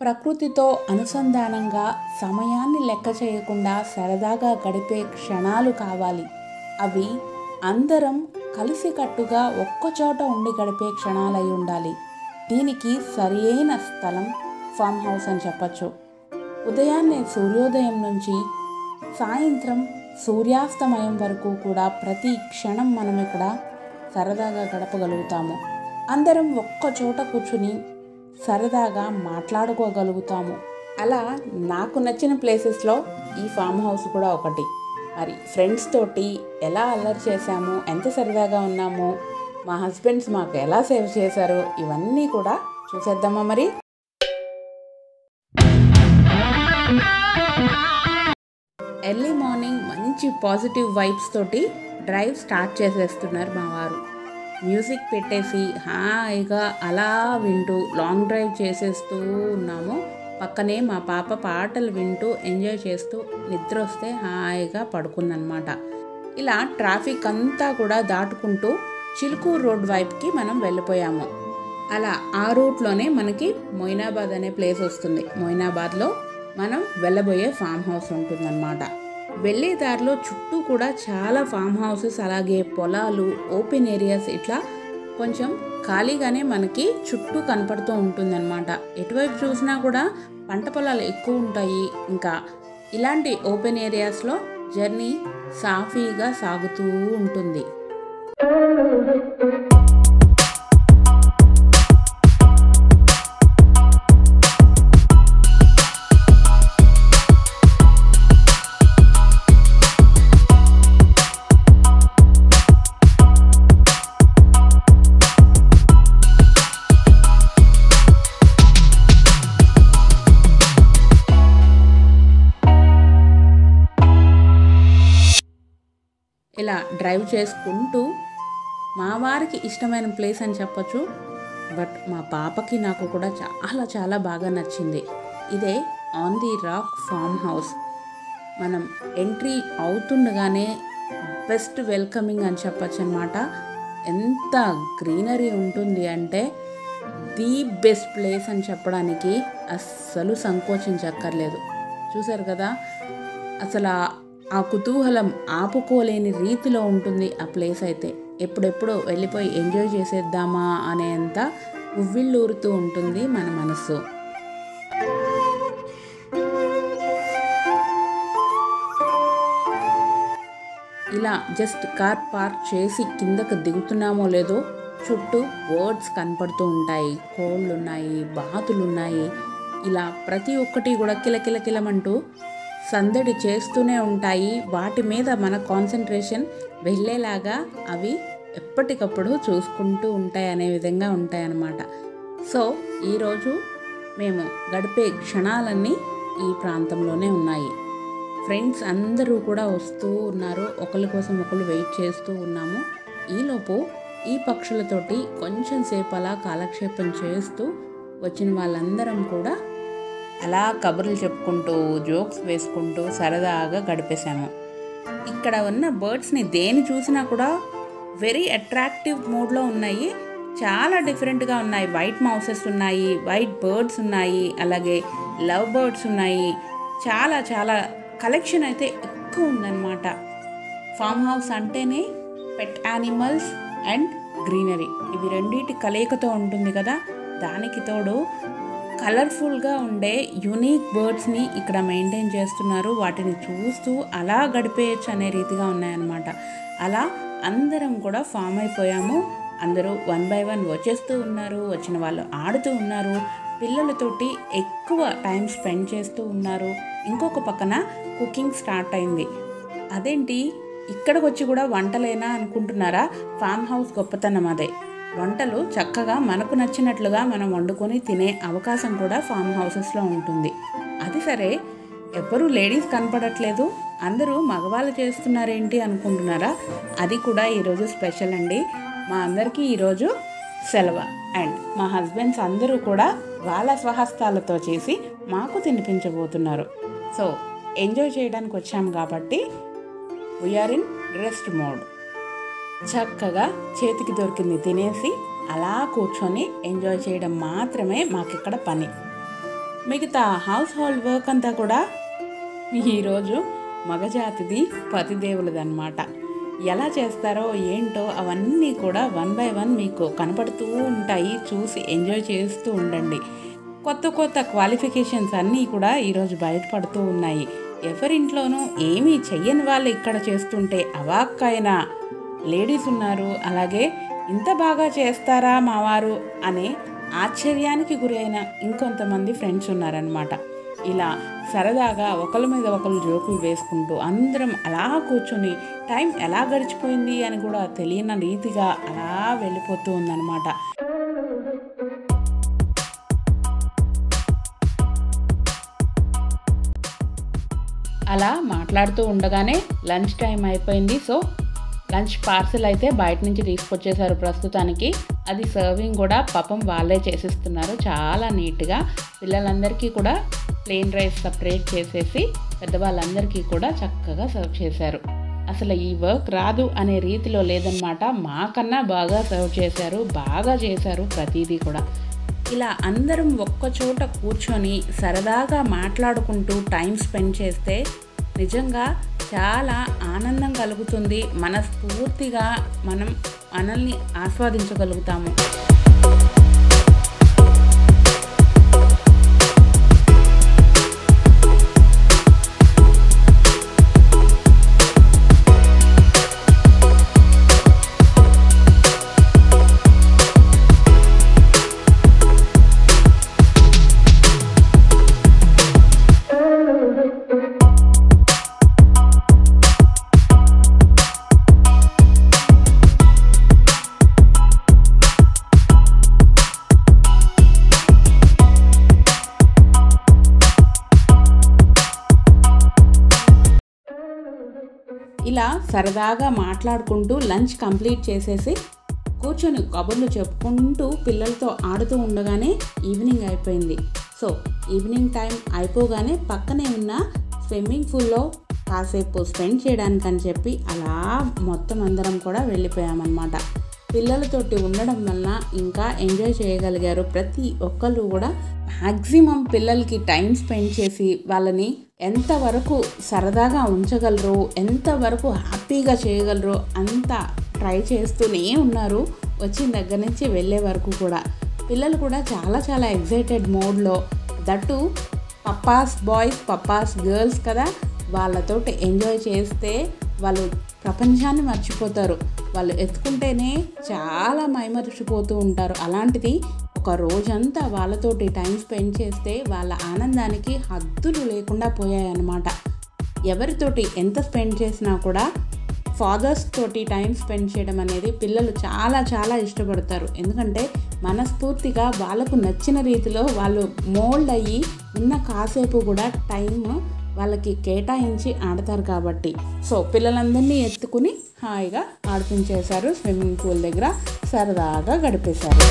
ప్రకృతితో అనుసంధానంగా సమయాన్ని లెక్క చేయకుండా సరదాగా గడిపే క్షణాలు కావాలి అవి అందరం కలిసికట్టుగా ఒక్కచోట ఉండి గడిపే క్షణాలై ఉండాలి దీనికి సరియైన స్థలం ఫామ్ హౌస్ అని చెప్పచ్చు ఉదయాన్నే సూర్యోదయం నుంచి సాయంత్రం సూర్యాస్తమయం వరకు కూడా ప్రతి క్షణం మనం ఇక్కడ సరదాగా గడపగలుగుతాము అందరం ఒక్క చోట కూర్చుని సరదాగా మాట్లాడుకోగలుగుతాము అలా నాకు నచ్చిన ప్లేసెస్లో ఈ ఫామ్ హౌస్ కూడా ఒకటి మరి ఫ్రెండ్స్ తోటి ఎలా అల్లరి చేశాము ఎంత సరదాగా ఉన్నాము మా హస్బెండ్స్ మాకు ఎలా సేవ్ చేశారు ఇవన్నీ కూడా చూసేద్దామా మరి ఎర్లీ మార్నింగ్ మంచి పాజిటివ్ వైబ్స్ తోటి డ్రైవ్ స్టార్ట్ చేసేస్తున్నారు మా వారు మ్యూజిక్ పెట్టేసి హాయిగా అలా వింటూ లాంగ్ డ్రైవ్ చేసేస్తూ ఉన్నాము పక్కనే మా పాప పాటలు వింటూ ఎంజాయ్ చేస్తూ నిద్ర వస్తే హాయిగా పడుకుందనమాట ఇలా ట్రాఫిక్ అంతా కూడా దాటుకుంటూ చిలుకూరు రోడ్ వైపుకి మనం వెళ్ళిపోయాము అలా ఆ రూట్లోనే మనకి మొయినాబాద్ అనే ప్లేస్ వస్తుంది మొయినాబాద్లో మనం వెళ్ళబోయే ఫామ్ హౌస్ ఉంటుందన్నమాట వెళ్ళే దారిలో చుట్టూ కూడా చాలా ఫామ్ హౌసెస్ అలాగే పొలాలు ఓపెన్ ఏరియాస్ ఇట్లా కొంచెం ఖాళీగానే మనకి చుట్టూ కనపడుతూ ఉంటుందన్నమాట ఎటువైపు చూసినా కూడా పంట పొలాలు ఎక్కువ ఉంటాయి ఇంకా ఇలాంటి ఓపెన్ ఏరియాస్లో జర్నీ సాఫీగా సాగుతూ ఉంటుంది ఇలా డ్రైవ్ చేసుకుంటూ మా వారికి ఇష్టమైన ప్లేస్ అని చెప్పొచ్చు బట్ మా పాపకి నాకు కూడా చాలా చాలా బాగా నచ్చింది ఇదే on the rock farm house మనం ఎంట్రీ అవుతుండగానే బెస్ట్ వెల్కమింగ్ అని చెప్పొచ్చు అనమాట ఎంత గ్రీనరీ ఉంటుంది అంటే ది బెస్ట్ ప్లేస్ అని చెప్పడానికి అస్సలు సంకోచించక్కర్లేదు చూసారు కదా అసలు ఆ- ఆ కుతూహలం ఆపుకోలేని రీతిలో ఉంటుంది ఆ ప్లేస్ అయితే ఎప్పుడెప్పుడు వెళ్ళిపోయి ఎంజాయ్ చేసేద్దామా అనేంత ఉవ్విళ్ళూరుతూ ఉంటుంది మన మనస్సు ఇలా జస్ట్ కార్ పార్క్ చేసి కిందకు దిగుతున్నామో లేదో చుట్టూ బర్డ్స్ కనపడుతూ ఉంటాయి కోళ్ళు ఉన్నాయి బాతులు ఉన్నాయి ఇలా ప్రతి ఒక్కటి కూడా కిలకిలకిలమంటూ సందడి చేస్తూనే ఉంటాయి వాటి మీద మన కాన్సన్ట్రేషన్ వెళ్ళేలాగా అవి ఎప్పటికప్పుడు చూసుకుంటూ ఉంటాయి అనే విధంగా ఉంటాయన్నమాట సో ఈరోజు మేము గడిపే క్షణాలన్నీ ఈ ప్రాంతంలోనే ఉన్నాయి ఫ్రెండ్స్ అందరూ కూడా వస్తూ ఉన్నారు ఒకరి కోసం ఒకరు వెయిట్ చేస్తూ ఉన్నాము ఈలోపు ఈ పక్షులతోటి కొంచెం సేపు అలా కాలక్షేపం చేస్తూ వచ్చిన వాళ్ళందరం కూడా అలా కబుర్లు చెప్పుకుంటూ జోక్స్ వేసుకుంటూ సరదాగా గడిపేశాము ఇక్కడ ఉన్న బర్డ్స్ని దేని చూసినా కూడా వెరీ అట్రాక్టివ్ మూడ్లో ఉన్నాయి చాలా డిఫరెంట్గా ఉన్నాయి వైట్ మౌసెస్ ఉన్నాయి వైట్ బర్డ్స్ ఉన్నాయి అలాగే లవ్ బర్డ్స్ ఉన్నాయి చాలా చాలా కలెక్షన్ అయితే ఎక్కువ ఉందన్నమాట ఫామ్ హౌస్ అంటేనే పెట్ యానిమల్స్ అండ్ గ్రీనరీ ఇవి రెండింటి కలయికతో ఉంటుంది కదా దానికి తోడు కలర్ఫుల్గా ఉండే యునీక్ బర్డ్స్ని ఇక్కడ మెయింటైన్ చేస్తున్నారు వాటిని చూస్తూ అలా గడిపేయచ్చు అనే రీతిగా ఉన్నాయన్నమాట అలా అందరం కూడా ఫామ్ అయిపోయాము అందరూ వన్ బై వన్ వచ్చేస్తూ ఉన్నారు వచ్చిన వాళ్ళు ఆడుతూ ఉన్నారు పిల్లలతోటి ఎక్కువ టైం స్పెండ్ చేస్తూ ఉన్నారు ఇంకొక పక్కన కుకింగ్ స్టార్ట్ అయింది అదేంటి ఇక్కడికి వచ్చి కూడా వంటలేనా అనుకుంటున్నారా ఫామ్ హౌస్ గొప్పతనం అదే వంటలు చక్కగా మనకు నచ్చినట్లుగా మనం వండుకొని తినే అవకాశం కూడా ఫామ్ హౌసెస్లో ఉంటుంది అది సరే ఎవ్వరూ లేడీస్ కనపడట్లేదు అందరూ మగవాళ్ళు చేస్తున్నారేంటి అనుకుంటున్నారా అది కూడా ఈరోజు స్పెషల్ అండి మా అందరికీ ఈరోజు సెలవు అండ్ మా హస్బెండ్స్ అందరూ కూడా వాళ్ళ స్వహస్తాలతో చేసి మాకు తినిపించబోతున్నారు సో ఎంజాయ్ చేయడానికి వచ్చాము కాబట్టి వీఆర్ ఇన్ రెస్ట్ మోడ్ చక్కగా చేతికి దొరికింది తినేసి అలా కూర్చొని ఎంజాయ్ చేయడం మాత్రమే మాకిక్కడ పని మిగతా హౌస్ హోల్డ్ వర్క్ అంతా కూడా ఈరోజు మగజాతిది పతిదేవులదన్నమాట ఎలా చేస్తారో ఏంటో అవన్నీ కూడా వన్ బై వన్ మీకు కనపడుతూ ఉంటాయి చూసి ఎంజాయ్ చేస్తూ ఉండండి కొత్త కొత్త క్వాలిఫికేషన్స్ అన్నీ కూడా ఈరోజు బయటపడుతూ ఉన్నాయి ఎవరింట్లోనూ ఏమీ చెయ్యని వాళ్ళు ఇక్కడ చేస్తుంటే అవాక్కైన లేడీస్ ఉన్నారు అలాగే ఇంత బాగా చేస్తారా మావారు అనే ఆశ్చర్యానికి గురైన ఇంకొంతమంది ఫ్రెండ్స్ ఉన్నారనమాట ఇలా సరదాగా ఒకరి మీద ఒకరు జోకులు వేసుకుంటూ అందరం అలా కూర్చొని టైం ఎలా గడిచిపోయింది అని కూడా తెలియని రీతిగా అలా వెళ్ళిపోతూ ఉందన్నమాట అలా మాట్లాడుతూ ఉండగానే లంచ్ టైం అయిపోయింది సో లంచ్ పార్సిల్ అయితే బయట నుంచి తీసుకొచ్చేసారు ప్రస్తుతానికి అది సర్వింగ్ కూడా పాపం వాళ్ళే చేసిస్తున్నారు చాలా నీట్గా పిల్లలందరికీ కూడా ప్లెయిన్ రైస్ సపరేట్ చేసేసి పెద్దవాళ్ళందరికీ కూడా చక్కగా సర్వ్ చేశారు అసలు ఈ వర్క్ రాదు అనే రీతిలో లేదనమాట మాకన్నా బాగా సర్వ్ చేశారు బాగా చేశారు ప్రతిదీ కూడా ఇలా అందరం ఒక్క చోట కూర్చొని సరదాగా మాట్లాడుకుంటూ టైం స్పెండ్ చేస్తే నిజంగా చాలా ఆనందం కలుగుతుంది మనస్ఫూర్తిగా మనం మనల్ని ఆస్వాదించగలుగుతాము ఇలా సరదాగా మాట్లాడుకుంటూ లంచ్ కంప్లీట్ చేసేసి కూర్చొని కబుర్లు చెప్పుకుంటూ పిల్లలతో ఆడుతూ ఉండగానే ఈవినింగ్ అయిపోయింది సో ఈవినింగ్ టైం అయిపోగానే పక్కనే ఉన్న స్విమ్మింగ్ పూల్లో కాసేపు స్పెండ్ చేయడానికని చెప్పి అలా మొత్తం అందరం కూడా వెళ్ళిపోయామన్నమాట పిల్లలతోటి ఉండడం వల్ల ఇంకా ఎంజాయ్ చేయగలిగారు ప్రతి ఒక్కళ్ళు కూడా మ్యాక్సిమం పిల్లలకి టైం స్పెండ్ చేసి వాళ్ళని ఎంతవరకు సరదాగా ఉంచగలరు ఎంతవరకు హ్యాపీగా చేయగలరు అంత ట్రై చేస్తూనే ఉన్నారు వచ్చిన దగ్గర నుంచి వెళ్ళే వరకు కూడా పిల్లలు కూడా చాలా చాలా ఎగ్జైటెడ్ మోడ్లో that papa's boys papa's girls కదా వాళ్ళతోటి ఎంజాయ్ చేస్తే వాళ్ళు ప్రపంచాన్ని మర్చిపోతారు వాళ్ళు ఎత్తుకుంటేనే చాలా మైమర్చిపోతూ ఉంటారు అలాంటిది ఒక రోజంతా వాళ్ళతోటి టైం స్పెండ్ చేస్తే వాళ్ళ ఆనందానికి హద్దులు లేకుండా పోయాయన్నమాట ఎవరితోటి ఎంత స్పెండ్ చేసినా కూడా ఫాదర్స్ తోటి టైం స్పెండ్ చేయడం అనేది పిల్లలు చాలా చాలా ఇష్టపడతారు ఎందుకంటే మనస్ఫూర్తిగా వాళ్ళకు నచ్చిన రీతిలో వాళ్ళు మోల్డ్ అయ్యి ఉన్న కాసేపు కూడా టైం వాళ్ళకి కేటాయించి ఆడతారు కాబట్టి సో పిల్లలందరినీ ఎత్తుకుని హాయిగా ఆడిపించేశారు స్విమ్మింగ్ పూల్ దగ్గర సరదాగా గడిపేశారు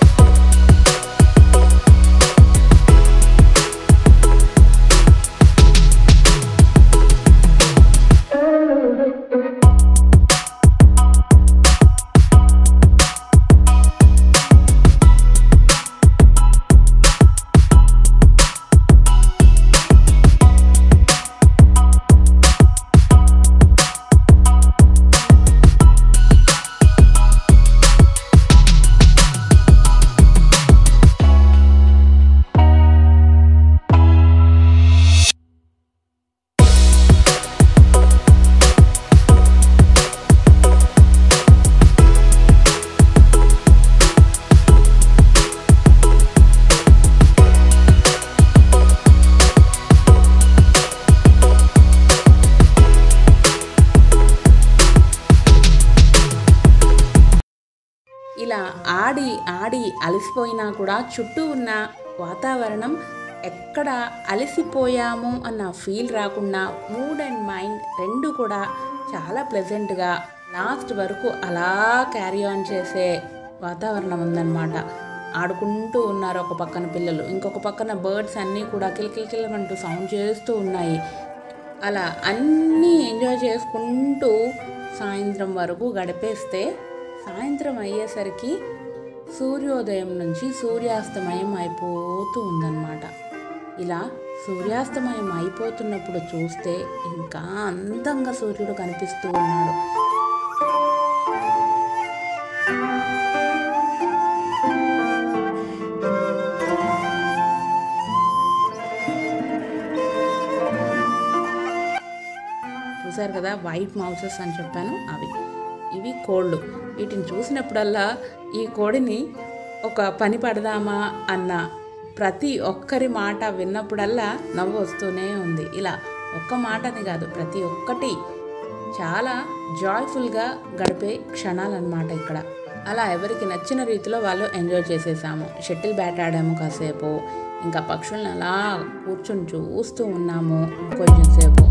ఇలా ఆడి ఆడి అలసిపోయినా కూడా చుట్టూ ఉన్న వాతావరణం ఎక్కడ అలసిపోయాము అన్న ఫీల్ రాకుండా మూడ్ అండ్ మైండ్ రెండు కూడా చాలా ప్లెజెంట్గా లాస్ట్ వరకు అలా క్యారీ ఆన్ చేసే వాతావరణం ఉందన్నమాట ఆడుకుంటూ ఉన్నారు ఒక పక్కన పిల్లలు ఇంకొక పక్కన బర్డ్స్ అన్నీ కూడా కిలకిలకిలమంటూ సౌండ్ చేస్తూ ఉన్నాయి అలా అన్నీ ఎంజాయ్ చేసుకుంటూ సాయంత్రం వరకు గడిపేస్తే సాయంత్రం అయ్యేసరికి సూర్యోదయం నుంచి సూర్యాస్తమయం అయిపోతూ ఉందన్నమాట ఇలా సూర్యాస్తమయం అయిపోతున్నప్పుడు చూస్తే ఇంకా అందంగా సూర్యుడు కనిపిస్తూ ఉన్నాడు చూసారు కదా వైట్ మౌసెస్ అని చెప్పాను అవి ఇవి కోళ్ళు వీటిని చూసినప్పుడల్లా ఈ కోడిని ఒక పని పడదామా అన్న ప్రతి ఒక్కరి మాట విన్నప్పుడల్లా నవ్వు వస్తూనే ఉంది ఇలా ఒక్క మాటని కాదు ప్రతి ఒక్కటి చాలా జాయ్ఫుల్గా గడిపే క్షణాలన్నమాట ఇక్కడ అలా ఎవరికి నచ్చిన రీతిలో వాళ్ళు ఎంజాయ్ చేసేసాము షటిల్ బ్యాట్ ఆడాము కాసేపు ఇంకా పక్షుల్ని అలా కూర్చొని చూస్తూ ఉన్నాము కొంచెం సేపు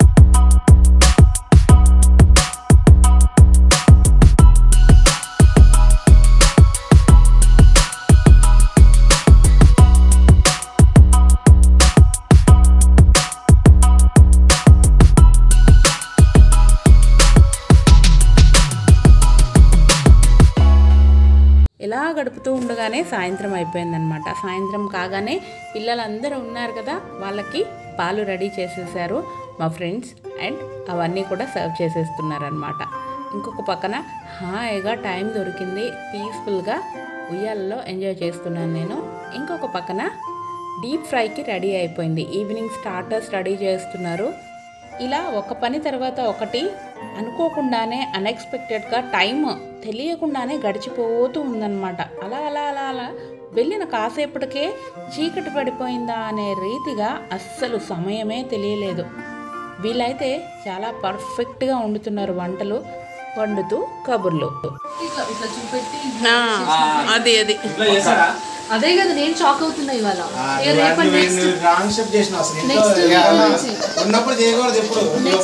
ఇలా గడుపుతూ ఉండగానే సాయంత్రం అయిపోయిందనమాట సాయంత్రం కాగానే పిల్లలందరూ ఉన్నారు కదా వాళ్ళకి పాలు రెడీ చేసేసారు మా ఫ్రెండ్స్ అండ్ అవన్నీ కూడా సర్వ్ చేసేస్తున్నారనమాట ఇంకొక పక్కన హాయిగా టైం దొరికింది పీస్ఫుల్గా ఉయ్యాలలో ఎంజాయ్ చేస్తున్నాను నేను ఇంకొక పక్కన డీప్ ఫ్రైకి రెడీ అయిపోయింది ఈవినింగ్ స్టార్టర్స్ రెడీ చేస్తున్నారు ఇలా ఒక పని తర్వాత ఒకటి అనుకోకుండానే అన్ఎక్స్పెక్టెడ్గా టైం తెలియకుండానే గడిచిపోతూ ఉందన్నమాట అలా అలా అలా అలా వెళ్ళిన కాసేపటికే చీకటి పడిపోయిందా అనే రీతిగా అస్సలు సమయమే తెలియలేదు వీళ్ళైతే చాలా పర్ఫెక్ట్గా వండుతున్నారు వంటలు వండుతూ కబుర్లు ఇట్లా ఇట్లా చూపెట్టి అది అది ఇట్లా చేస్తారా అదే కదా నేను షాక్ అవుతున్నా ఇవాళ ఇక రేపటి నెక్స్ట్ రాంగ్ స్టెప్ చేసిన అసలు ఇంట్లో Next week ఏమన్నా నుంచి. ఉన్నప్పుడు చేయకూడదు ఎప్పుడు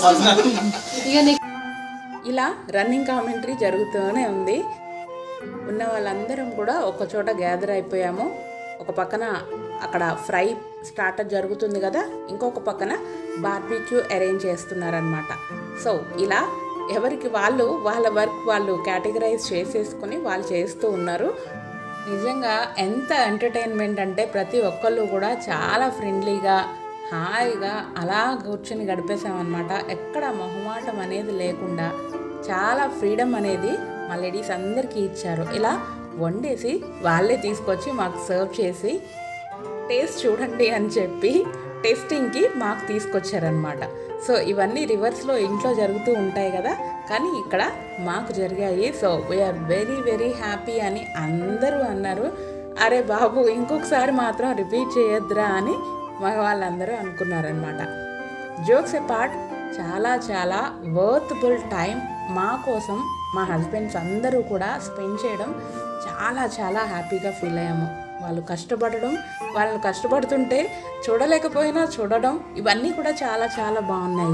ఇక నెక్స్ట్ ఇలా రన్నింగ్ కామెంటరీ జరుగుతూనే ఉంది ఉన్న వాళ్ళందరం కూడా ఒక చోట గ్యాదర్ అయిపోయాము ఒక పక్కన అక్కడ ఫ్రై స్టార్టర్ జరుగుతుంది కదా ఇంకొక పక్కన బార్బీక్యూ అరేంజ్ చేస్తున్నారనమాట సో ఇలా ఎవరికి వాళ్ళు వాళ్ళ వర్క్ వాళ్ళు కేటగరైజ్ చేసేసుకుని వాళ్ళు చేస్తూ ఉన్నారు నిజంగా ఎంత ఎంటర్టైన్మెంట్ అంటే ప్రతి ఒక్కళ్ళు కూడా చాలా ఫ్రెండ్లీగా హాయిగా అలా కూర్చొని గడిపేసామన్నమాట ఎక్కడ మొహమాటం అనేది లేకుండా చాలా ఫ్రీడమ్ అనేది మా లేడీస్ అందరికీ ఇచ్చారు ఇలా వండేసి వాళ్ళే తీసుకొచ్చి మాకు సర్వ్ చేసి టేస్ట్ చూడండి అని చెప్పి టేస్టింగ్కి మాకు తీసుకొచ్చారనమాట సో ఇవన్నీ రివర్స్లో ఇంట్లో జరుగుతూ ఉంటాయి కదా కానీ ఇక్కడ మాకు జరిగాయి so we are very very happy అని అందరూ అన్నారు అరే బాబు ఇంకొకసారి మాత్రం రిపీట్ చేయొద్దురా అని మగవాళ్ళందరూ అనుకున్నారనమాట జోక్స్ పార్ట్ చాలా చాలా వర్త్బుల్ టైం మా కోసం మా హస్బెండ్స్ అందరూ కూడా స్పెండ్ చేయడం చాలా చాలా హ్యాపీగా ఫీల్ అయ్యాము వాళ్ళు కష్టపడడం వాళ్ళు కష్టపడుతుంటే చూడలేకపోయినా చూడడం ఇవన్నీ కూడా చాలా చాలా బాగున్నాయి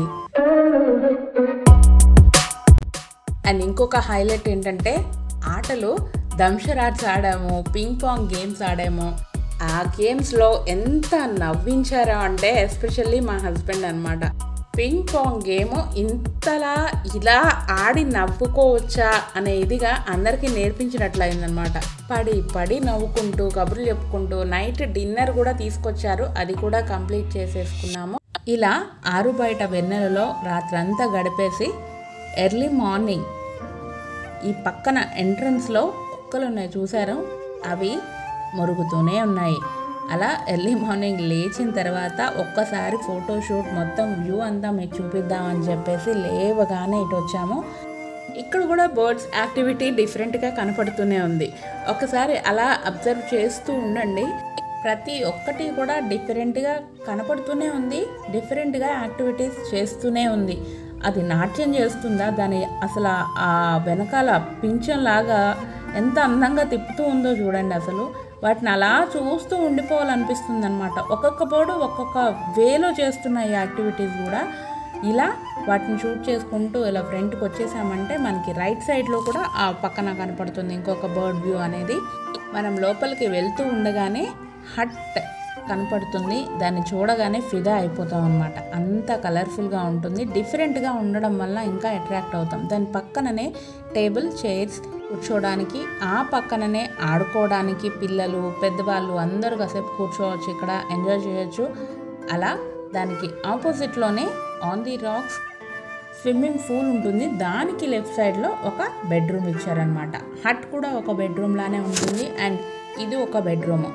అండ్ ఇంకొక హైలైట్ ఏంటంటే ఆటలు దంషరాట్స్ ఆడాము పింగ్ పాంగ్ గేమ్స్ ఆడాము ఆ గేమ్స్లో ఎంత నవ్వించారా అంటే ఎస్పెషల్లీ మా హస్బెండ్ అనమాట పింగ్ పాంగ్ గేమ్ ఇంతలా ఇలా ఆడి నవ్వుకోవచ్చా అనే ఇదిగా అందరికీ నేర్పించినట్లయిందనమాట పడి పడి నవ్వుకుంటూ కబుర్లు చెప్పుకుంటూ నైట్ డిన్నర్ కూడా తీసుకొచ్చారు అది కూడా కంప్లీట్ చేసేసుకున్నాము ఇలా ఆరు బయట వెన్నెలలో రాత్రంతా గడిపేసి ఎర్లీ మార్నింగ్ ఈ పక్కన ఎంట్రన్స్లో కుక్కలు ఉన్నాయి చూసారు అవి మొరుగుతూనే ఉన్నాయి అలా ఎర్లీ మార్నింగ్ లేచిన తర్వాత ఒక్కసారి ఫోటోషూట్ మొత్తం వ్యూ అంతా మీకు చూపిద్దామని చెప్పేసి లేవగానే ఇటు వచ్చాము ఇక్కడ కూడా బర్డ్స్ యాక్టివిటీ డిఫరెంట్గా కనపడుతూనే ఉంది ఒకసారి అలా అబ్జర్వ్ చేస్తూ ఉండండి ప్రతి ఒక్కటి కూడా డిఫరెంట్గా కనపడుతూనే ఉంది డిఫరెంట్గా యాక్టివిటీస్ చేస్తూనే ఉంది అది నాట్యం చేస్తుందా దాని అసలు ఆ వెనకాల పింఛం లాగా ఎంత అందంగా తిప్పుతూ ఉందో చూడండి అసలు వాటిని అలా చూస్తూ ఉండిపోవాలనిపిస్తుంది అనమాట ఒక్కొక్క బోర్డు ఒక్కొక్క వేలో చేస్తున్న ఈ యాక్టివిటీస్ కూడా ఇలా వాటిని షూట్ చేసుకుంటూ ఇలా ఫ్రంట్కి వచ్చేసామంటే మనకి రైట్ సైడ్లో కూడా ఆ పక్కన కనపడుతుంది ఇంకొక బర్డ్ వ్యూ అనేది మనం లోపలికి వెళ్తూ ఉండగానే హట్ కనపడుతుంది దాన్ని చూడగానే ఫిదా అయిపోతాం అనమాట అంత కలర్ఫుల్గా ఉంటుంది డిఫరెంట్గా ఉండడం వల్ల ఇంకా అట్రాక్ట్ అవుతాం దాని పక్కననే టేబుల్ చైర్స్ కూర్చోవడానికి ఆ పక్కననే ఆడుకోవడానికి పిల్లలు పెద్దవాళ్ళు అందరూ కాసేపు కూర్చోవచ్చు ఇక్కడ ఎంజాయ్ చేయొచ్చు అలా దానికి ఆపోజిట్లోనే on the rocks swimming pool ఉంటుంది దానికి లెఫ్ట్ సైడ్లో ఒక బెడ్రూమ్ ఇచ్చారనమాట హట్ కూడా ఒక బెడ్రూమ్ లానే ఉంటుంది అండ్ ఇది ఒక బెడ్రూమ్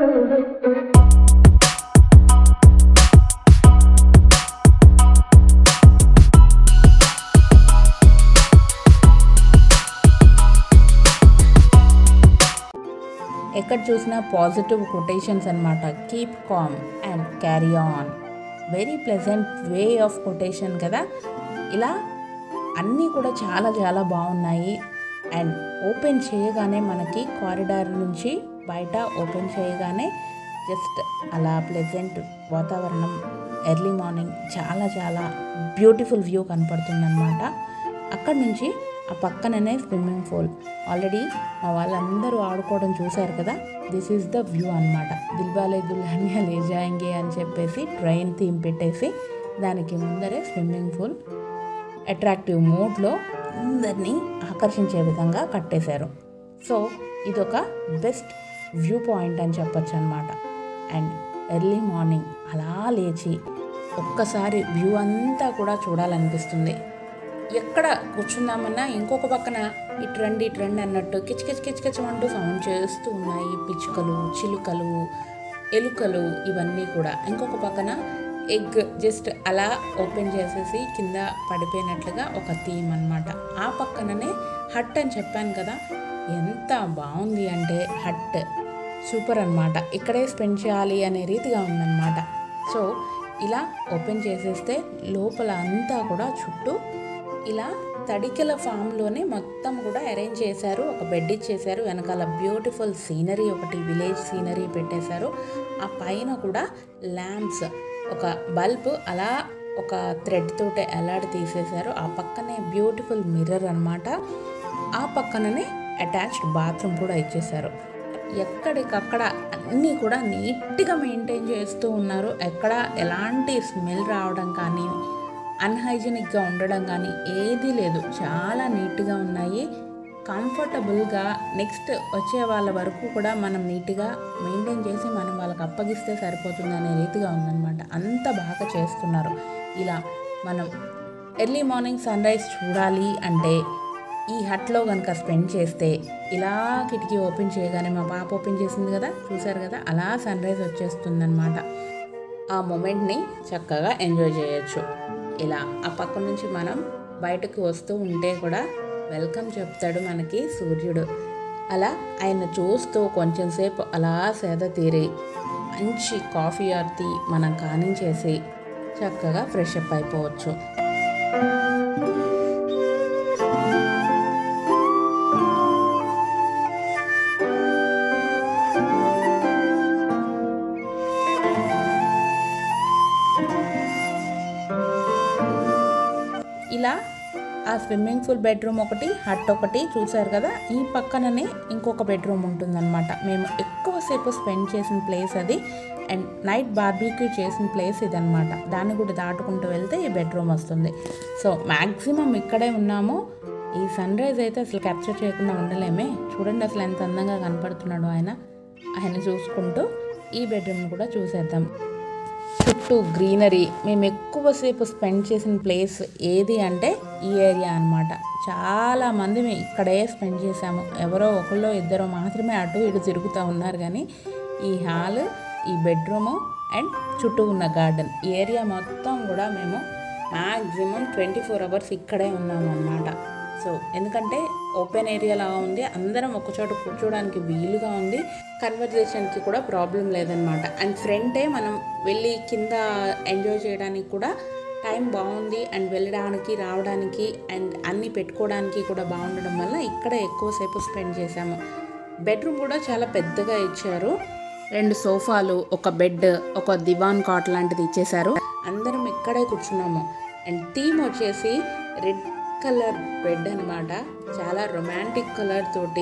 ఎక్కడ చూసినా పాజిటివ్ కొటేషన్స్ అనమాట keep calm and carry on very pleasant way of quotation కదా ఇలా అన్నీ కూడా చాలా చాలా బాగున్నాయి అండ్ ఓపెన్ చేయగానే మనకి కారిడార్ నుంచి బయట ఓపెన్ చేయగానే జస్ట్ అలా ప్లెజెంట్ వాతావరణం ఎర్లీ మార్నింగ్ చాలా చాలా బ్యూటిఫుల్ వ్యూ కనపడుతుందన్నమాట అక్కడ నుంచి ఆ పక్కననే స్విమ్మింగ్ పూల్ ఆల్రెడీ మా వాళ్ళందరూ ఆడుకోవడం చూశారు కదా దిస్ ఈజ్ ద వ్యూ అనమాట దిల్వాలే దుల్హనియా లే జాయింగే అని చెప్పేసి ట్రైన్ థీమ్ పెట్టేసి దానికి ముందరే స్విమ్మింగ్ పూల్ అట్రాక్టివ్ మోడ్లో అందరినీ ఆకర్షించే విధంగా కట్టేశారు సో ఇదొక బెస్ట్ వ్యూ పాయింట్ అని చెప్పొచ్చు అనమాట అండ్ ఎర్లీ మార్నింగ్ అలా లేచి ఒక్కసారి వ్యూ అంతా కూడా చూడాలనిపిస్తుంది ఎక్కడ కూర్చుందామన్నా ఇంకొక పక్కన ఇటు రండి ఇటు రండి అన్నట్టు కిచ్ కిచ్ కిచ్ కిచ్ అంటూ సౌండ్ చేస్తూ ఉన్నాయి పిచ్చుకలు చిలుకలు ఎలుకలు ఇవన్నీ కూడా ఇంకొక పక్కన ఎగ్ జస్ట్ అలా ఓపెన్ చేసేసి కింద పడిపోయినట్లుగా ఒక థీమ్ అనమాట ఆ పక్కననే హట్ అని చెప్పాను కదా ఎంత బాగుంది అంటే హట్ సూపర్ అనమాట ఇక్కడే స్పెండ్ చేయాలి అనే రీతిగా ఉందన్నమాట సో ఇలా ఓపెన్ చేసేస్తే లోపల అంతా కూడా చుట్టూ ఇలా తడికెల ఫామ్లోనే మొత్తం కూడా అరేంజ్ చేశారు ఒక బెడ్ ఇచ్చేశారు వెనకాల బ్యూటిఫుల్ సీనరీ ఒకటి విలేజ్ సీనరీ పెట్టేశారు ఆ పైన కూడా ల్యాంప్స్ ఒక బల్బ్ అలా ఒక థ్రెడ్ తోటి ఎలాడి తీసేశారు ఆ పక్కనే బ్యూటిఫుల్ మిర్రర్ అన్నమాట ఆ పక్కననే అటాచ్డ్ బాత్రూమ్ కూడా ఇచ్చేశారు ఎక్కడికక్కడ అన్నీ కూడా నీట్గా మెయింటైన్ చేస్తూ ఉన్నారు ఎక్కడ ఎలాంటి స్మెల్ రావడం కానీ అన్హైజీనిక్గా ఉండడం కానీ ఏదీ లేదు చాలా నీట్గా ఉన్నాయి కంఫర్టబుల్గా నెక్స్ట్ వచ్చే వాళ్ళ వరకు కూడా మనం నీట్గా మెయింటైన్ చేసి మనం వాళ్ళకి అప్పగిస్తే సరిపోతుంది అనే రీతిగా ఉందన్నమాట అంత బాగా చేస్తున్నారు ఇలా మనం ఎర్లీ మార్నింగ్ సన్ రైజ్ చూడాలి అంటే ఈ హట్లో కనుక స్పెండ్ చేస్తే ఇలా కిటికీ ఓపెన్ చేయగానే మా పాప ఓపెన్ చేసింది కదా చూసారు కదా అలా సన్ రైజ్ వచ్చేస్తుందన్నమాట ఆ మూమెంట్ని చక్కగా ఎంజాయ్ చేయొచ్చు ఇలా ఆ పక్క నుంచి మనం బయటకు వస్తూ ఉంటే కూడా వెల్కమ్ చెప్తాడు మనకి సూర్యుడు అలా ఆయన చూస్తూ కొంచెం సేపు అలా సేద తీరి మంచి కాఫీ ఆర్ టీ మనం కానించేసి చక్కగా ఫ్రెష్ అప్ అయిపోవచ్చు ఇలా ఆ స్విమ్మింగ్ పూల్ బెడ్రూమ్ ఒకటి హట్ ఒకటి చూసారు కదా ఈ పక్కననే ఇంకొక బెడ్రూమ్ ఉంటుందన్నమాట మేము ఎక్కువసేపు స్పెండ్ చేసిన ప్లేస్ అది అండ్ నైట్ బార్బీక్యూ చేసిన ప్లేస్ ఇదనమాట దాన్ని కూడా దాటుకుంటూ వెళ్తే ఈ బెడ్రూమ్ వస్తుంది సో మ్యాక్సిమం ఇక్కడే ఉన్నాము ఈ సన్ రైజ్ అయితే అసలు క్యాప్చర్ చేయకుండా ఉండలేమే చూడండి అసలు ఎంత అందంగా కనపడుతున్నాడు ఆయన ఆయన చూసుకుంటూ ఈ బెడ్రూమ్ని కూడా చూసేద్దాం చుట్టూ గ్రీనరీ మేము ఎక్కువసేపు స్పెండ్ చేసిన ప్లేస్ ఏది అంటే ఈ ఏరియా అనమాట చాలా మంది మేము ఇక్కడే స్పెండ్ చేసాము ఎవరో ఒకళ్ళో ఇద్దరో మాత్రమే అటు ఇటు తిరుగుతూ ఉన్నారు కానీ ఈ హాల్ ఈ బెడ్రూము అండ్ చుట్టూ ఉన్న గార్డెన్ ఈ ఏరియా మొత్తం కూడా మేము మ్యాక్సిమం ట్వంటీ ఫోర్ అవర్స్ ఇక్కడే ఉన్నాము అన్నమాట సో ఎందుకంటే ఓపెన్ ఏరియాలా ఉంది అందరం ఒకచోట కూర్చోడానికి వీలుగా ఉంది కన్వర్జేషన్కి కూడా ప్రాబ్లం లేదనమాట అండ్ ఫ్రంటే మనం వెళ్ళి కింద ఎంజాయ్ చేయడానికి కూడా టైం బాగుంది అండ్ వెళ్ళడానికి రావడానికి అండ్ అన్నీ పెట్టుకోవడానికి కూడా బాగుండడం వల్ల ఇక్కడ ఎక్కువసేపు స్పెండ్ చేశాము బెడ్రూమ్ కూడా చాలా పెద్దగా ఇచ్చారు రెండు సోఫాలు ఒక బెడ్ ఒక దివాన్ కాట్ లాంటిది ఇచ్చేశారు అందరం ఇక్కడే కూర్చున్నాము అండ్ థీమ్ వచ్చేసి రెడ్ కలర్ బెడ్ అనమాట చాలా రొమాంటిక్ కలర్ తోటి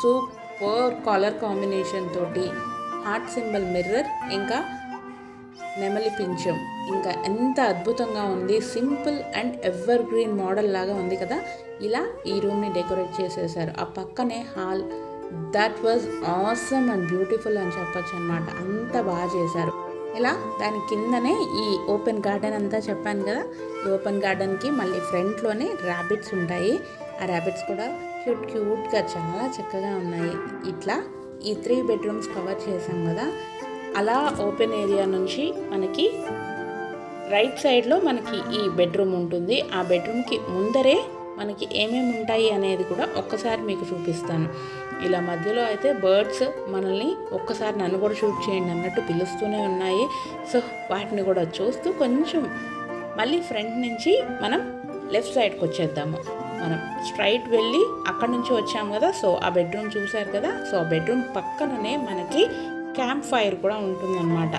సూపర్ కలర్ కాంబినేషన్ తోటి హార్ట్ సింబల్ మిర్రర్ ఇంకా నెమలి పింఛం ఇంకా ఎంత అద్భుతంగా ఉంది simple and evergreen model లాగా ఉంది కదా ఇలా ఈ రూమ్ని డెకరేట్ చేసేసారు ఆ పక్కనే hall that was awesome and beautiful అని చెప్పొచ్చు అనమాట అంత బాగా చేశారు ఇలా దాని కిందనే ఈ ఓపెన్ గార్డెన్ అంతా చెప్పాను కదా ఈ ఓపెన్ గార్డెన్కి మళ్ళీ ఫ్రంట్లోనే ర్యాబిట్స్ ఉంటాయి ఆ ర్యాబిట్స్ కూడా క్యూట్ క్యూట్గా చాలా చక్కగా ఉన్నాయి ఇట్లా ఈ త్రీ బెడ్రూమ్స్ కవర్ చేసాం కదా అలా ఓపెన్ ఏరియా నుంచి మనకి రైట్ సైడ్లో మనకి ఈ బెడ్రూమ్ ఉంటుంది ఆ బెడ్రూమ్కి ముందరే మనకి ఏమేమి ఉంటాయి అనేది కూడా ఒక్కసారి మీకు చూపిస్తాను ఇలా మధ్యలో అయితే బర్డ్స్ మనల్ని ఒక్కసారి నన్ను కూడా షూట్ చేయండి అన్నట్టు పిలుస్తూనే ఉన్నాయి సో వాటిని కూడా చూస్తూ కొంచెం మళ్ళీ ఫ్రంట్ నుంచి మనం లెఫ్ట్ సైడ్కి వచ్చేద్దాము మనం స్ట్రైట్ వెళ్ళి అక్కడి నుంచి వచ్చాం కదా సో ఆ బెడ్రూమ్ చూసారు కదా సో ఆ బెడ్రూమ్ పక్కననే మనకి క్యాంప్ ఫైర్ కూడా ఉంటుందన్నమాట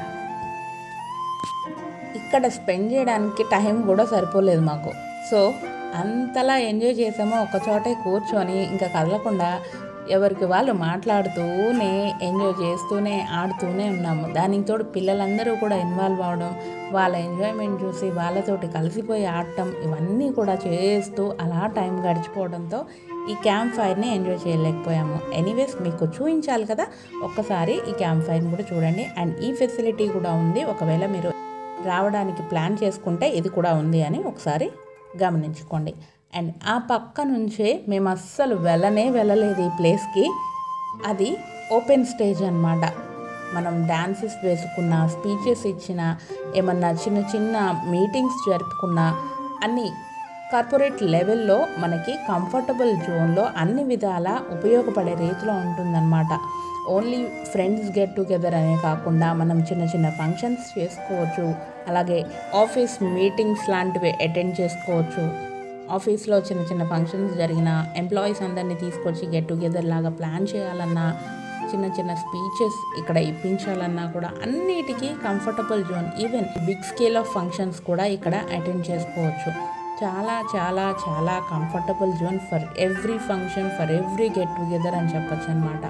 ఇక్కడ స్పెండ్ చేయడానికి టైం కూడా సరిపోలేదు మాకు సో అంతలా ఎంజాయ్ చేసామో ఒక చోటే కూర్చొని ఇంకా కదలకుండా ఎవరికి వాళ్ళు మాట్లాడుతూనే ఎంజాయ్ చేస్తూనే ఆడుతూనే ఉన్నాము దానికి తోడు పిల్లలందరూ కూడా ఇన్వాల్వ్ అవ్వడం వాళ్ళ ఎంజాయ్మెంట్ చూసి వాళ్ళతోటి కలిసిపోయి ఆడటం ఇవన్నీ కూడా చేస్తూ అలా టైం గడిచిపోవడంతో ఈ క్యాంప్ ఫైర్ని ఎంజాయ్ చేయలేకపోయాము ఎనీవేస్ మీకు చూపించాలి కదా ఒక్కసారి ఈ క్యాంప్ ఫైర్ని కూడా చూడండి అండ్ ఈ ఫెసిలిటీ కూడా ఉంది ఒకవేళ మీరు రావడానికి ప్లాన్ చేసుకుంటే ఇది కూడా ఉంది అని ఒకసారి గమనించుకోండి అండ్ ఆ పక్క నుంచే మేము అస్సలు వెళ్ళనే వెళ్ళలేదు ఈ ప్లేస్కి అది ఓపెన్ స్టేజ్ అన్నమాట మనం డాన్సెస్ వేసుకున్న స్పీచెస్ ఇచ్చిన ఏమన్నా చిన్న చిన్న మీటింగ్స్ జరుపుకున్న అన్ని కార్పొరేట్ లెవెల్లో మనకి కంఫర్టబుల్ జోన్లో అన్ని విధాల ఉపయోగపడే రీతిలో ఉంటుందన్నమాట ఓన్లీ ఫ్రెండ్స్ గెట్ టుగెదర్ అనే కాకుండా మనం చిన్న చిన్న ఫంక్షన్స్ చేసుకోవచ్చు అలాగే ఆఫీస్ మీటింగ్స్ లాంటివి అటెండ్ చేసుకోవచ్చు ఆఫీస్లో చిన్న చిన్న ఫంక్షన్స్ జరిగిన ఎంప్లాయీస్ అందరినీ తీసుకొచ్చి గెట్ టుగెదర్ లాగా ప్లాన్ చేయాలన్నా చిన్న చిన్న స్పీచెస్ ఇక్కడ ఇప్పించాలన్నా కూడా అన్నిటికీ comfortable zone even big scale of functions కూడా ఇక్కడ అటెండ్ చేసుకోవచ్చు చాలా చాలా చాలా comfortable zone for every function for every get together అని చెప్పొచ్చు అనమాట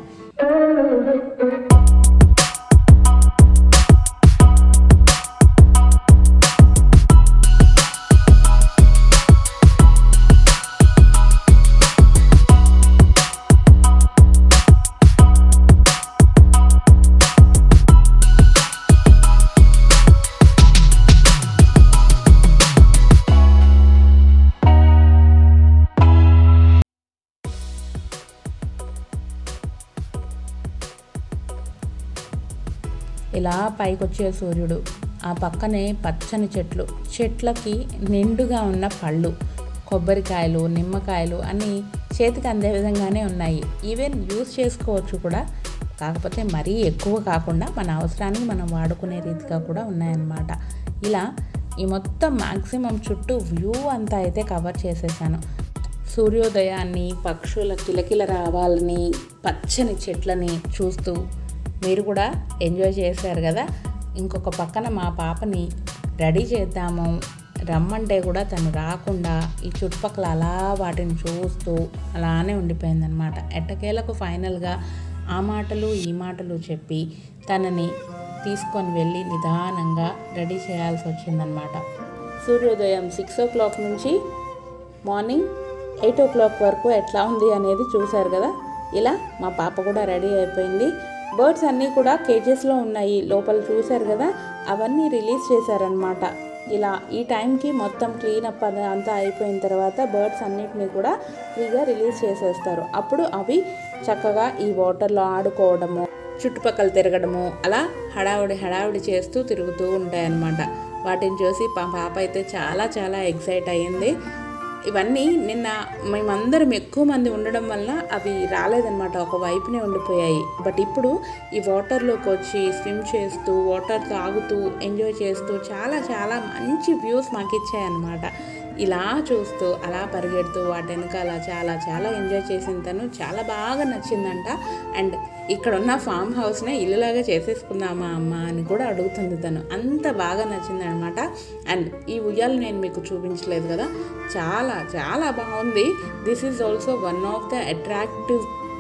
ఇలా పైకొచ్చే సూర్యుడు ఆ పక్కనే పచ్చని చెట్లు చెట్లకి నిండుగా ఉన్న పళ్ళు కొబ్బరికాయలు నిమ్మకాయలు అన్నీ చేతికి అందే విధంగానే ఉన్నాయి ఈవెన్ యూస్ చేసుకోవచ్చు కూడా కాకపోతే మరీ ఎక్కువ కాకుండా మన అవసరానికి మనం వాడుకునే రీతిగా కూడా ఉన్నాయన్నమాట ఇలా ఈ మొత్తం మ్యాక్సిమం చుట్టూ వ్యూ అంతా అయితే కవర్ చేసేసాను సూర్యోదయాన్ని పక్షుల కిలకిల రావాలని పచ్చని చెట్లని చూస్తూ మీరు కూడా ఎంజాయ్ చేశారు కదా ఇంకొక పక్కన మా పాపని రెడీ చేద్దాము రమ్మంటే కూడా తను రాకుండా ఈ చుట్టుపక్కల అలా వాటిని చూస్తూ అలానే ఉండిపోయిందనమాట ఎట్టకేలకు ఫైనల్గా ఆ మాటలు ఈ మాటలు చెప్పి తనని తీసుకొని వెళ్ళి నిదానంగా రెడీ చేయాల్సి వచ్చిందనమాట సూర్యోదయం సిక్స్ ఓ క్లాక్ నుంచి మార్నింగ్ ఎయిట్ ఓ క్లాక్ వరకు ఎట్లా ఉంది అనేది చూశారు కదా ఇలా మా పాప కూడా రెడీ అయిపోయింది బర్డ్స్ అన్నీ కూడా కేజెస్లో ఉన్నాయి లోపల చూశారు కదా అవన్నీ రిలీజ్ చేశారనమాట ఇలా ఈ టైంకి మొత్తం క్లీన్ అప్ అది అంతా అయిపోయిన తర్వాత బర్డ్స్ అన్నిటిని కూడా ఫ్రీగా రిలీజ్ చేసేస్తారు అప్పుడు అవి చక్కగా ఈ వాటర్లో ఆడుకోవడము చుట్టుపక్కల తిరగడము అలా హడావుడి హడావుడి చేస్తూ తిరుగుతూ ఉంటాయన్నమాట వాటిని చూసి మా పాప అయితే చాలా చాలా ఎక్సైట్ అయ్యింది ఇవన్నీ నిన్న మేమందరం ఎక్కువ మంది ఉండడం వల్ల అవి రాలేదన్నమాట ఒక వైపునే ఉండిపోయాయి బట్ ఇప్పుడు ఈ వాటర్లోకి వచ్చి స్విమ్ చేస్తూ వాటర్ తాగుతూ ఎంజాయ్ చేస్తూ చాలా చాలా మంచి వ్యూస్ మాకు ఇచ్చాయన్నమాట ఇలా చూస్తూ అలా పరిగెడుతూ వాటి వెనకాల చాలా చాలా ఎంజాయ్ చేసిన తను చాలా బాగా నచ్చిందంట అండ్ ఇక్కడ ఉన్న ఫామ్ హౌస్నే ఇల్లులాగా చేసేసుకుందామా అమ్మ అని కూడా అడుగుతుంది తను అంత బాగా నచ్చింది అనమాట అండ్ ఈ ఉయ్యాలు నేను మీకు చూపించలేదు కదా చాలా చాలా బాగుంది this is also one of the attractive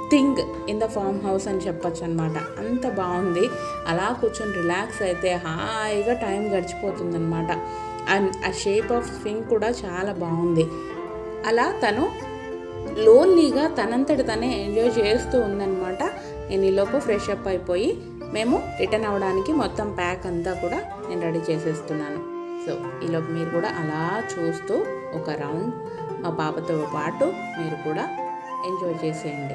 thing in the farm house అని చెప్పొచ్చు అనమాట అంత బాగుంది అలా కూర్చొని రిలాక్స్ అయితే హాయిగా టైం గడిచిపోతుందన్నమాట అండ్ ఆ షేప్ ఆఫ్ స్వింగ్ కూడా చాలా బాగుంది అలా తను లోన్లీగా తనంతటి తనే ఎంజాయ్ చేస్తూ ఉందన్నమాట నేను ఈలోపు ఫ్రెష్ అప్ అయిపోయి మేము రిటర్న్ అవ్వడానికి మొత్తం ప్యాక్ అంతా కూడా నేను రెడీ చేసేస్తున్నాను సో ఈలోపు మీరు కూడా అలా చూస్తూ ఒక రౌండ్ మా పాపతో పాటు మీరు కూడా ఎంజాయ్ చేసేయండి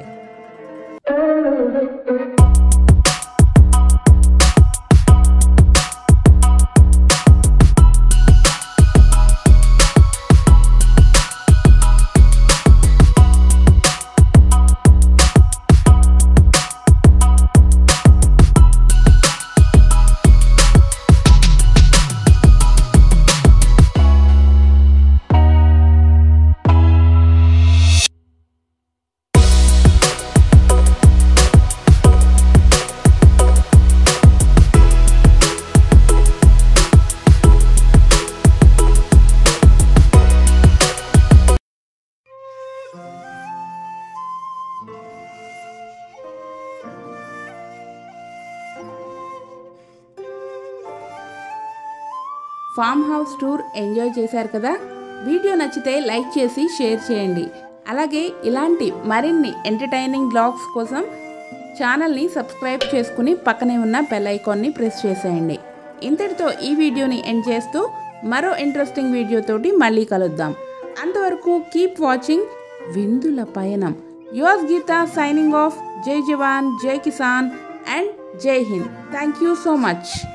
ఫామ్ హౌస్ టూర్ ఎంజాయ్ చేశారు కదా వీడియో నచ్చితే లైక్ చేసి షేర్ చేయండి అలాగే ఇలాంటి మరిన్ని ఎంటర్టైనింగ్ బ్లాగ్స్ కోసం ఛానల్ని సబ్స్క్రైబ్ చేసుకుని పక్కనే ఉన్న బెల్ ఐకాన్ని ప్రెస్ చేసేయండి ఇంతటితో ఈ వీడియోని ఎండ్ చేస్తూ మరో ఇంట్రెస్టింగ్ వీడియోతోటి మళ్ళీ కలుద్దాం అంతవరకు కీప్ వాచింగ్ విందుల పయనం యువర్స్ గీత సైనింగ్ ఆఫ్ జై జవాన్ జై కిసాన్ అండ్ జై హింద్ థ్యాంక్ యూ సో మచ్